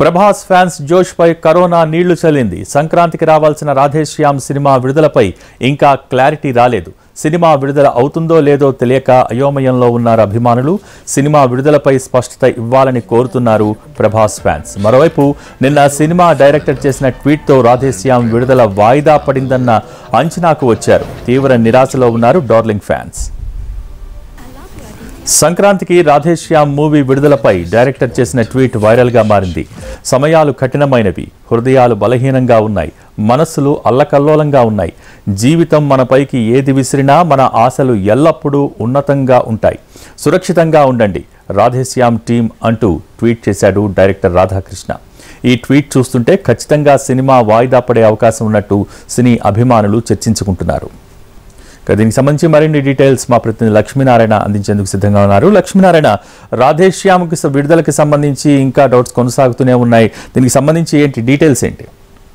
Prabhas fans జోష్ పై corona నీళ్లు చల్లింది సంక్రాంతికి రావాల్సిన రాధేశ్యామ్ సినిమా విడుదలపై ఇంకా క్లారిటీ రాలేదు సినిమా విడుదల అవుతుందో లేదో తెలియక అయోమయంలో ఉన్నారు అభిమానులు సినిమా విడుదలపై స్పష్టత ఇవ్వాలని కోరుతున్నారు ప్రభాస్ ఫ్యాన్స్ మరోవైపు నిన్న సినిమా డైరెక్టర్ చేసిన ట్వీట్తో రాధేశ్యామ్ విడుదల వాయిదా పడిందన్న అంచనాకు వచ్చారు తీవ్ర నిరాశలో ఉన్నారు డార్లింగ్ ఫ్యాన్స్ సంక్రాంతికి రాధేశ్యామ్ మూవీ విడుదలపై డైరెక్టర్ చేసిన ట్వీట్ వైరల్గా మారింది సమయాలు కఠినమైనవి హృదయాలు బలహీనంగా ఉన్నాయి మనస్సులు అల్లకల్లోలంగా ఉన్నాయి జీవితం మనపైకి ఏది విసిరినా మన ఆశలు ఎల్లప్పుడూ ఉన్నతంగా ఉంటాయి సురక్షితంగా ఉండండి రాధేశ్యామ్ టీం అంటూ ట్వీట్ చేశాడు డైరెక్టర్ రాధాకృష్ణ ఈ ట్వీట్ చూస్తుంటే ఖచ్చితంగా సినిమా వాయిదా పడే అవకాశం ఉన్నట్టు సినీ అభిమానులు చర్చించుకుంటున్నారు ఇక దీనికి సంబంధించి మరిన్ని డీటెయిల్స్ మా ప్రతినిధి లక్ష్మీనారాయణ అందించేందుకు సిద్ధంగా ఉన్నారు లక్ష్మీనారాయణ రాధేశ్యామ్కి స- విడుదలకి సంబంధించి ఇంకా డౌట్స్ కొనసాగుతూనే ఉన్నాయి దీనికి సంబంధించి ఏంటి డీటెయిల్స్ ఏంటి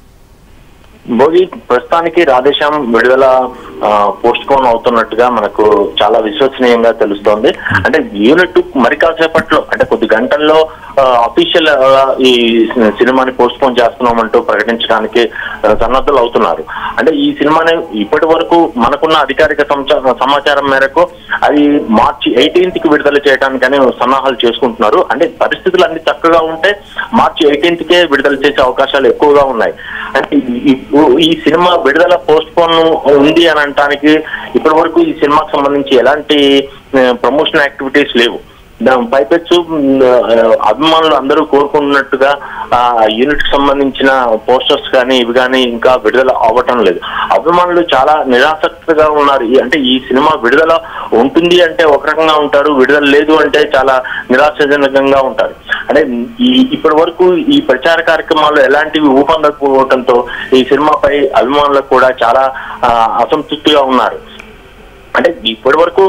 భోగి ప్రస్తుతానికి రాధేశ్యాం విడుదల పోస్ట్ పోన్ అవుతున్నట్టుగా మనకు చాలా విశ్వసనీయంగా తెలుస్తోంది అంటే యూనిట్ మరి కాసేపట్లో అంటే కొద్ది గంటల్లో అఫీషియల్ ఈ సినిమాని పోస్ట్ పోన్ చేస్తున్నామంటూ ప్రకటించడానికి ఆ, సన్నద్ధులు అవుతున్నారు అంటే ఈ సినిమాని ఇప్పటి వరకు మనకున్న అధికారిక సంచా- సమాచారం మేరకు అది మార్చి ఎయిటీన్త్ కి విడుదల చేయడానికని సన్నాహాలు చేసుకుంటున్నారు అంటే పరిస్థితులు అన్ని చక్కగా ఉంటే మార్చి ఎయిటీన్త్ కే విడుదల చేసే అవకాశాలు ఎక్కువగా ఉన్నాయి అంటే ఈ- ఈ- ఈ సినిమా విడుదల పోస్ట్ పోన్ ఉంది అని అనటానికి ఇప్పటి వరకు ఈ సినిమాకి సంబంధించి ఎలాంటి ప్రమోషన్ యాక్టివిటీస్ లేవు దాని పైపెచ్చు మ్, ఆ, అభిమానులు అందరూ కోరుకుంటున్నట్టుగా ఆ యూనిట్ కి సంబంధించిన పోస్టర్స్ కానీ ఇవి కానీ ఇంకా విడుదల అవ్వటం లేదు అభిమానులు చాలా నిరాసక్తిగా ఉన్నారు ఈ- అంటే ఈ సినిమా విడుదల ఉంటుంది అంటే ఒక రకంగా ఉంటారు విడుదల లేదు అంటే చాలా నిరాశజనకంగా ఉంటారు అంటే ఈ ఇప్పటి వరకు ఈ ప్రచార కార్యక్రమాలు ఎలాంటివి ఊపందకపోవడంతో ఈ సినిమాపై అభిమానులకు కూడా చాలా ఆ, అసంతృప్తిగా ఉన్నారు అంటే ఇప్పటి వరకు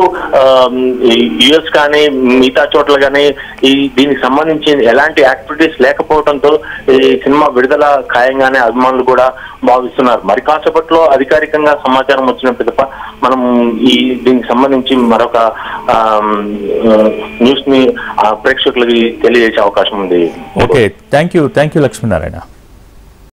యుఎస్ కానీ మిగతా చోట్ల కానీ ఈ దీనికి సంబంధించి ఎలాంటి యాక్టివిటీస్ లేకపోవడంతో ఈ సినిమా విడుదల ఖాయంగానే అభిమానులు కూడా భావిస్తున్నారు మరి కాసేపట్లో అధికారికంగా సమాచారం వచ్చిన పిదప మనం ఈ దీనికి సంబంధించి మరొక న్యూస్ ని ఆ, ప్రేక్షకులకి తెలియజేసే అవకాశం ఉంది okay thank you thank you Lakshminarayana